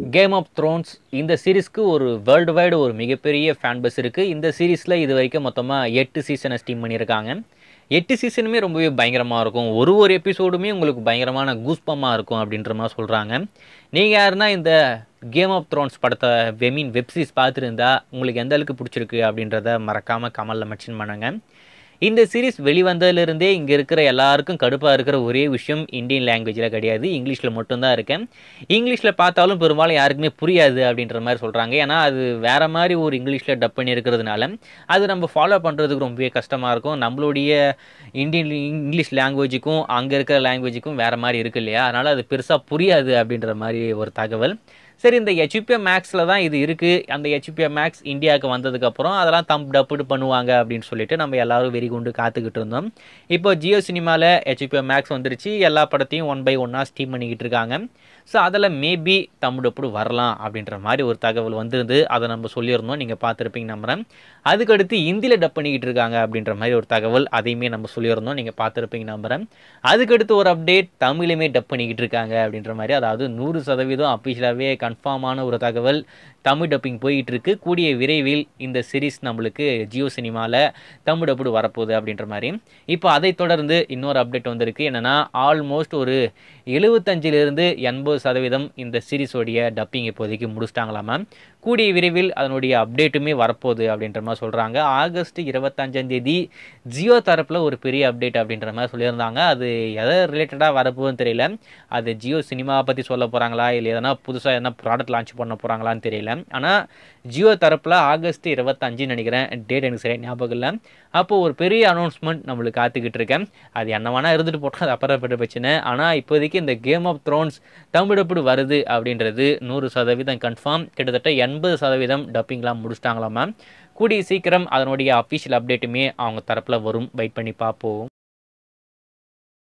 game of Thrones இந்த சீரிஸ்க்கு ஒரு world wide ஒரு மிகப்பெரிய ஃபேன் பஸ் இருக்குது இந்த சீரிஸில் இது வரைக்கும் மொத்தமாக எட்டு சீசனை ஸ்டீம் பண்ணியிருக்காங்க எட்டு சீசனுமே ரொம்பவே பயங்கரமாக இருக்கும் ஒரு ஒரு எபிசோடுமே உங்களுக்கு பயங்கரமான கூஸ்பமாக இருக்கும் அப்படின்ற மாதிரி சொல்கிறாங்க நீங்கள் யாருன்னா இந்த கேம் ஆஃப் த்ரோன்ஸ் படத்தை வெமீன் வெப்சீரிஸ் பார்த்துருந்தா உங்களுக்கு எந்த அளவுக்கு பிடிச்சிருக்கு அப்படின்றத மறக்காமல் கமலில் மென்ஷன் பண்ணுங்க இந்த சீரிஸ் வெளிவந்ததுலேருந்தே இங்கே இருக்கிற எல்லாருக்கும் கடுப்பாக இருக்கிற ஒரே விஷயம் இந்தியன் லாங்குவேஜில் கிடையாது இங்கிலீஷில் மட்டும்தான் இருக்கேன் இங்கிலீஷில் பார்த்தாலும் பெரும்பாலும் யாருக்குமே புரியாது அப்படின்ற மாதிரி சொல்கிறாங்க ஏன்னா அது வேறு மாதிரி ஒரு இங்கிலீஷில் டப் பண்ணி இருக்கிறதுனால அது நம்ம ஃபாலோ பண்ணுறதுக்கு ரொம்பவே கஷ்டமாக இருக்கும் நம்மளுடைய இந்தியன் இங்கிலீஷ் லாங்குவேஜுக்கும் அங்கே இருக்கிற லாங்குவேஜுக்கும் வேறு மாதிரி இருக்கு இல்லையா அதனால் அது பெருசாக புரியாது அப்படின்ற மாதிரி ஒரு தகவல் சரி இந்த ஹெச்பிஎம் மேக்ஸில் தான் இது இருக்குது அந்த ஹெச்பிஎம் மேக்ஸ் இந்தியாவுக்கு வந்ததுக்கப்புறம் அதெல்லாம் தம் டப்புடு பண்ணுவாங்க அப்படின்னு சொல்லிட்டு நம்ம எல்லாரும் வெறி கொண்டு காத்துக்கிட்டு இருந்தோம் இப்போ ஜியோ சினிமாவில் ஹெச்பிஎம் மேக்ஸ் வந்துருச்சு எல்லா படத்தையும் ஒன் பை ஒன்னாக ஸ்டீம் பண்ணிக்கிட்டு இருக்காங்க ஸோ அதில் மேபி தம் டப்புடு வரலாம் அப்படின்ற மாதிரி ஒரு தகவல் வந்திருந்து அதை நம்ம சொல்லியிருந்தோம் நீங்கள் பார்த்துருப்பீங்க நம்புகிறேன் அதுக்கடுத்து ஹிந்தியில் டப் பண்ணிக்கிட்டு இருக்காங்க அப்படின்ற மாதிரி ஒரு தகவல் அதையுமே நம்ம சொல்லியிருந்தோம் நீங்கள் பார்த்துருப்பீங்க நம்புகிறேன் அதுக்கடுத்து ஒரு அப்டேட் தமிழுமே டப் பண்ணிக்கிட்டு இருக்காங்க அப்படின்ற மாதிரி அதாவது நூறு சதவீதம் அஃபிஷியலாகவே கன்ஃபார்மான ஒரு தகவல் தமிழ் டப்பிங் போயிட்டு இருக்கு கூடிய விரைவில் இந்த சீரிஸ் நம்மளுக்கு ஜியோ சினிமாவில் தமிழ் டப்புடு வரப்போகுது அப்படின்ற மாதிரி இப்போ அதை தொடர்ந்து இன்னொரு அப்டேட் வந்திருக்கு என்னென்னா ஆல்மோஸ்ட் ஒரு எழுபத்தஞ்சிலிருந்து எண்பது சதவீதம் இந்த சீரிஸோடைய டப்பிங் இப்போதைக்கு முடிச்சிட்டாங்களாமா கூடிய விரைவில் அதனுடைய அப்டேட்டுமே வரப்போகுது அப்படின்ற மாதிரி சொல்கிறாங்க ஆகஸ்ட் இருபத்தஞ்சாம் தேதி ஜியோ தரப்பில் ஒரு பெரிய அப்டேட் அப்படின்ற மாதிரி சொல்லியிருந்தாங்க அது எதை ரிலேட்டடாக வரப்போகுதுன்னு தெரியல அது ஜியோ சினிமாவை பற்றி சொல்ல போகிறாங்களா இல்லை எதனா புதுசாக எதனா ப்ராடக்ட் லான்ச் பண்ண போகிறாங்களான்னு தெரியல ஆனால் ஜியோ தரப்பில் ஆகஸ்ட் இருபத்தஞ்சுன்னு நினைக்கிறேன் டேட் எனக்கு சரியாக ஞாபகம் இல்லை அப்போது ஒரு பெரிய அனௌன்ஸ்மெண்ட் நம்மளுக்கு காத்துக்கிட்டு இருக்கேன் அது என்ன வேணால் இருந்துட்டு போட்டால் அது அப்புறப்பட்ட பிரச்சனை ஆனால் இப்போதைக்கு இந்த கேம் ஆஃப் த்ரோன்ஸ் தமிழப்படு வருது அப்படின்றது நூறு சதவீதம் கன்ஃபார்ம் கிட்டத்தட்ட எண்பது சதவீதம் டப்பிங்லாம் முடிச்சிட்டாங்களாமா கூடிய சீக்கிரம் அதனுடைய அஃபிஷியல் அப்டேட்டுமே அவங்க தரப்பில் வரும் வெயிட் பண்ணி பார்ப்போம்